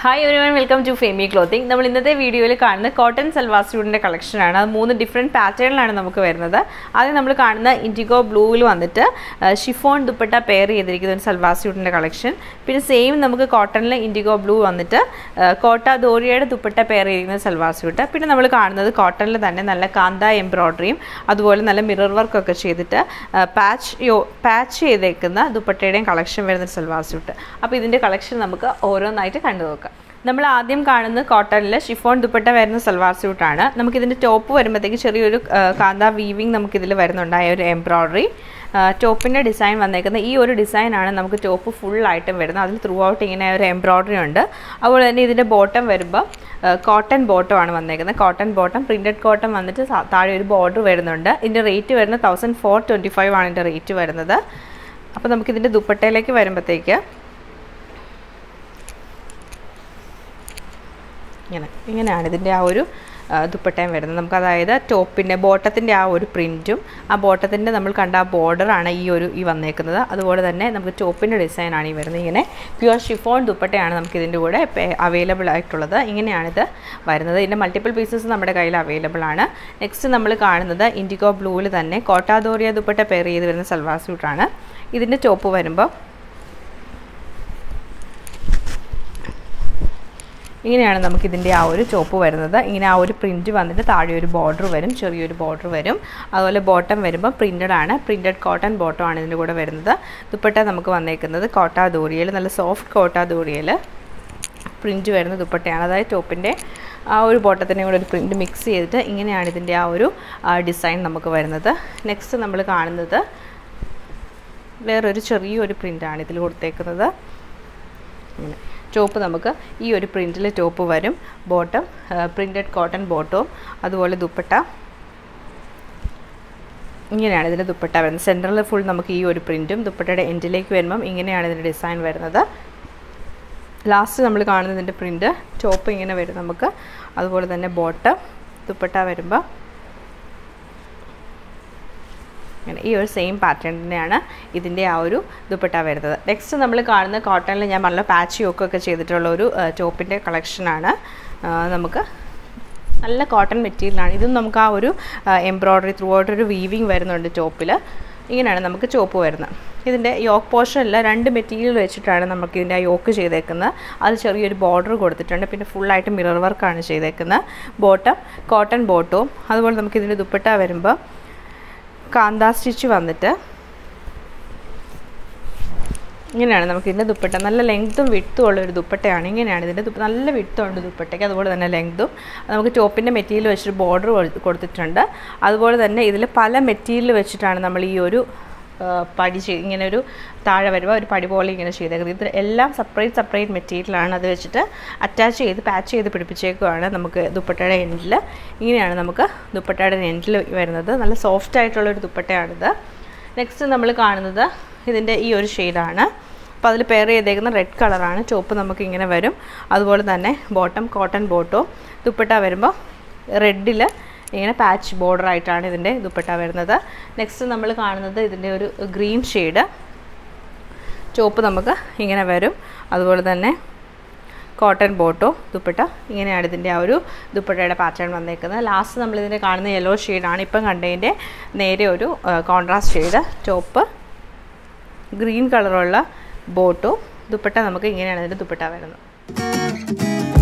hi ഒരു welcome to Femi clothing നമ്മൾ ഇന്നത്തെ വീഡിയോയിൽ കാണുന്ന കോട്ടൺ സൽവാർ സ്യൂട്ടിൻ്റെ കളക്ഷനാണ് അത് മൂന്ന് ഡിഫറെൻറ്റ് പാറ്റേണിലാണ് നമുക്ക് വരുന്നത് ആദ്യം നമ്മൾ കാണുന്ന ഇൻഡിഗോ ബ്ലൂവിൽ വന്നിട്ട് ഷിഫോൺ ദുപ്പട്ട പെയർ ചെയ്തിരിക്കുന്ന ഒരു സൽവാർ സ്യൂട്ടിൻ്റെ കളക്ഷൻ പിന്നെ സെയിം നമുക്ക് കോട്ടണിൽ ഇൻഡിഗോ ബ്ലൂ വന്നിട്ട് കോട്ട ദോരിയുടെ ദുപ്പട്ട പെയർ ചെയ്തിരിക്കുന്ന സൽവാർ സ്യൂട്ട് പിന്നെ നമ്മൾ കാണുന്നത് കോട്ടണിൽ തന്നെ നല്ല കാന്ത എംബ്രോയ്ഡറിയും അതുപോലെ നല്ല മിറർ വർക്കൊക്കെ ചെയ്തിട്ട് പാച്ച് യോ പാച്ച് ചെയ്തേക്കുന്ന ദുപ്പട്ടയുടെയും കളക്ഷൻ വരുന്ന ഒരു സൽവാർ സ്യൂട്ട് അപ്പോൾ ഇതിൻ്റെ കളക്ഷൻ നമുക്ക് ഓരോന്നായിട്ട് കണ്ടു നോക്കാം നമ്മൾ ആദ്യം കാണുന്നത് കോട്ടണിൽ ഷിഫോൺ ദുപ്പട്ട വരുന്ന സൽവാർ സ്യൂട്ടാണ് നമുക്കിതിൻ്റെ ടോപ്പ് വരുമ്പോഴത്തേക്ക് ചെറിയൊരു കാന്ത വീവിങ് നമുക്കിതിൽ വരുന്നുണ്ടായ ഒരു എംബ്രോയ്ഡറി ടോപ്പിൻ്റെ ഡിസൈൻ വന്നേക്കുന്ന ഈ ഒരു ഡിസൈനാണ് നമുക്ക് ടോപ്പ് ഫുള്ളായിട്ടും വരുന്നത് അതിൽ ത്രൂ ഔട്ട് ഇങ്ങനെ ഒരു എംബ്രോയ്ഡറി ഉണ്ട് അതുപോലെ തന്നെ ഇതിൻ്റെ ബോട്ടം വരുമ്പോൾ കോട്ടൺ ബോട്ടം ആണ് വന്നേക്കുന്നത് കോട്ടൺ ബോട്ടം പ്രിൻറ്റഡ് കോട്ടൺ വന്നിട്ട് താഴെ ഒരു ബോർഡർ വരുന്നുണ്ട് ഇതിൻ്റെ റേറ്റ് വരുന്നത് തൗസൻഡ് ഫോർ ട്വൻറ്റി ഫൈവ് ആണ് ഇതിൻ്റെ റേറ്റ് വരുന്നത് അപ്പോൾ നമുക്കിതിൻ്റെ ദുപ്പട്ടയിലേക്ക് വരുമ്പോഴത്തേക്ക് ഇങ്ങനെ ഇങ്ങനെയാണ് ഇതിൻ്റെ ആ ഒരു ദുപ്പട്ടയും വരുന്നത് നമുക്ക് അതായത് ടോപ്പിൻ്റെ ബോട്ടത്തിൻ്റെ ആ ഒരു പ്രിൻറ്റും ആ ബോട്ടത്തിൻ്റെ നമ്മൾ കണ്ട ആ ബോർഡറാണ് ഈ ഒരു ഈ വന്നേക്കുന്നത് അതുപോലെ തന്നെ നമുക്ക് ടോപ്പിൻ്റെ ഡിസൈനാണ് ഈ വരുന്നത് ഇങ്ങനെ പ്യുവർ ഷിഫോൺ ദുപ്പട്ടയാണ് നമുക്ക് ഇതിൻ്റെ കൂടെ അവൈലബിൾ ആയിട്ടുള്ളത് ഇങ്ങനെയാണിത് വരുന്നത് ഇതിൻ്റെ മൾട്ടിപ്പിൾ പീസസ് നമ്മുടെ കയ്യിൽ അവൈലബിൾ ആണ് നെക്സ്റ്റ് നമ്മൾ കാണുന്നത് ഇൻഡിഗോ ബ്ലൂവിൽ തന്നെ കോട്ടാദോറിയ ദുപ്പട്ട പെയർ ചെയ്ത് വരുന്ന സൽവാർ സ്യൂട്ടാണ് ഇതിൻ്റെ ടോപ്പ് വരുമ്പോൾ ഇങ്ങനെയാണ് നമുക്കിതിൻ്റെ ആ ഒരു ചോപ്പ് വരുന്നത് ഇങ്ങനെ ആ ഒരു പ്രിൻറ്റ് വന്നിട്ട് താഴെ ഒരു ബോർഡർ വരും ചെറിയൊരു ബോർഡർ വരും അതുപോലെ ബോട്ടം വരുമ്പോൾ പ്രിൻറ്റഡ് ആണ് പ്രിൻറ്റഡ് കോട്ടൺ ബോട്ടം ആണ് ഇതിൻ്റെ കൂടെ വരുന്നത് ദുപ്പട്ട നമുക്ക് വന്നേക്കുന്നത് കോട്ടാ ദൂരിയൽ നല്ല സോഫ്റ്റ് കോട്ടാ ദൂരിയൽ പ്രിൻറ്റ് വരുന്ന ദുപ്പട്ടയാണ് അതായത് ടോപ്പിൻ്റെ ആ ഒരു ബോട്ടത്തിൻ്റെ കൂടെ ഒരു പ്രിൻറ്റ് മിക്സ് ചെയ്തിട്ട് ഇങ്ങനെയാണ് ഇതിൻ്റെ ആ ഒരു ഡിസൈൻ നമുക്ക് വരുന്നത് നെക്സ്റ്റ് നമ്മൾ കാണുന്നത് വേറൊരു ചെറിയൊരു പ്രിൻ്റാണ് ഇതിൽ കൊടുത്തേക്കുന്നത് ഇങ്ങനെ ടോപ്പ് നമുക്ക് ഈ ഒരു പ്രിൻറ്റിൽ ടോപ്പ് വരും ബോട്ടം പ്രിൻറ്റഡ് കോട്ടൺ ബോട്ടവും അതുപോലെ ദുപ്പട്ട ഇങ്ങനെയാണ് ഇതിൻ്റെ ദുപ്പട്ട വരുന്നത് സെൻറ്ററിൽ ഫുൾ നമുക്ക് ഈ ഒരു പ്രിൻറ്റും ദുപ്പട്ടയുടെ എൻഡിലേക്ക് വരുമ്പം ഇങ്ങനെയാണ് ഇതിൻ്റെ ഡിസൈൻ വരുന്നത് ലാസ്റ്റ് നമ്മൾ കാണുന്നതിൻ്റെ പ്രിൻറ്റ് ടോപ്പ് ഇങ്ങനെ വരും നമുക്ക് അതുപോലെ തന്നെ ബോട്ടം ദുപ്പട്ട വരുമ്പോൾ അങ്ങനെ ഈ ഒരു സെയിം പാറ്റേൺ തന്നെയാണ് ഇതിൻ്റെ ആ ഒരു ദുപ്പട്ട വരുന്നത് നെക്സ്റ്റ് നമ്മൾ കാണുന്ന കോട്ടണിൽ ഞാൻ പറഞ്ഞ പാച്ച് യോക്കൊക്കെ ചെയ്തിട്ടുള്ള ഒരു ടോപ്പിൻ്റെ കളക്ഷനാണ് നമുക്ക് നല്ല കോട്ടൺ മെറ്റീരിയലാണ് ഇതും നമുക്ക് ആ ഒരു എംബ്രോയ്ഡറി ത്രൂ ഔട്ട് ഒരു വീവിങ് വരുന്നുണ്ട് ടോപ്പിൽ ഇങ്ങനെയാണ് നമുക്ക് ചോപ്പ് വരുന്നത് ഇതിൻ്റെ യോക്ക് പോർഷനിൽ രണ്ട് മെറ്റീരിയൽ വെച്ചിട്ടാണ് നമുക്ക് ഇതിൻ്റെ ആ യോക്ക് ചെയ്തേക്കുന്നത് അത് ചെറിയൊരു ബോർഡർ കൊടുത്തിട്ടുണ്ട് പിന്നെ ഫുള്ളായിട്ട് മിറർ വർക്കാണ് ചെയ്തേക്കുന്നത് ബോട്ടം കോട്ടൺ ബോട്ടവും അതുപോലെ നമുക്ക് ഇതിൻ്റെ ദുപ്പട്ട വരുമ്പോൾ കാന്ത സ്റ്റിച്ച് വന്നിട്ട് ഇങ്ങനെയാണ് നമുക്ക് ഇതിൻ്റെ ദുപ്പട്ട നല്ല ലെങ്ത്തും വിട്ടും ഉള്ള ഒരു ദുപ്പട്ടയാണ് ഇങ്ങനെയാണ് ഇതിൻ്റെ ദുപ്പ നല്ല വിട്ടുണ്ട് ദുപ്പട്ടയ്ക്ക് അതുപോലെ തന്നെ ലെങ്ത്തും നമുക്ക് ടോപ്പിൻ്റെ മെറ്റീരിയൽ വെച്ചൊരു ബോർഡർ കൊടുത്തിട്ടുണ്ട് അതുപോലെ തന്നെ ഇതിൽ പല മെറ്റീരിയൽ വെച്ചിട്ടാണ് നമ്മൾ ഈ ഒരു പടി ചെയ്ത് ഇങ്ങനെ ഒരു താഴെ വരുമ്പോൾ ഒരു പടി പോലെ ഇങ്ങനെ ചെയ്തേക്കുന്നത് ഇത് എല്ലാം സെപ്പറേറ്റ് സെപ്പറേറ്റ് മെറ്റീരിയലാണ് അത് വെച്ചിട്ട് അറ്റാച്ച് ചെയ്ത് പാച്ച് ചെയ്ത് പിടിപ്പിച്ചേക്കുവാണ് നമുക്ക് ദുപ്പട്ടയുടെ എൻഡിൽ ഇങ്ങനെയാണ് നമുക്ക് ദുപ്പട്ടയുടെ എൻഡിൽ വരുന്നത് നല്ല സോഫ്റ്റ് ആയിട്ടുള്ള ഒരു ദുപ്പട്ടയാണിത് നെക്സ്റ്റ് നമ്മൾ കാണുന്നത് ഇതിൻ്റെ ഈ ഒരു ഷെയ്ഡാണ് അപ്പോൾ അതിൽ പെയർ ചെയ്തേക്കുന്ന റെഡ് കളറാണ് ചോപ്പ് നമുക്ക് ഇങ്ങനെ വരും അതുപോലെ തന്നെ ബോട്ടം കോട്ടൺ ബോട്ടോ ദുപ്പട്ട വരുമ്പോൾ റെഡിൽ ഇങ്ങനെ പാച്ച് ബോർഡർ ആയിട്ടാണ് ഇതിൻ്റെ ദുപ്പട്ട വരുന്നത് നെക്സ്റ്റ് നമ്മൾ കാണുന്നത് ഇതിൻ്റെ ഒരു ഗ്രീൻ ഷെയ്ഡ് ചോപ്പ് നമുക്ക് ഇങ്ങനെ വരും അതുപോലെ തന്നെ കോട്ടൺ ബോട്ടോ ദുപ്പട്ട ഇങ്ങനെയാണ് ഇതിൻ്റെ ആ ഒരു ദുപ്പട്ടയുടെ പാറ്റേൺ വന്നേക്കുന്നത് ലാസ്റ്റ് നമ്മളിതിൻ്റെ കാണുന്ന യെല്ലോ ഷെയ്ഡാണ് ഇപ്പം കണ്ടതിൻ്റെ നേരെ ഒരു കോൺട്രാസ്റ്റ് ഷെയ്ഡ് ചോപ്പ് ഗ്രീൻ കളറുള്ള ബോട്ടോ ദുപ്പട്ട നമുക്ക് ഇങ്ങനെയാണ് ഇതിൻ്റെ ദുപ്പട്ട വരുന്നത്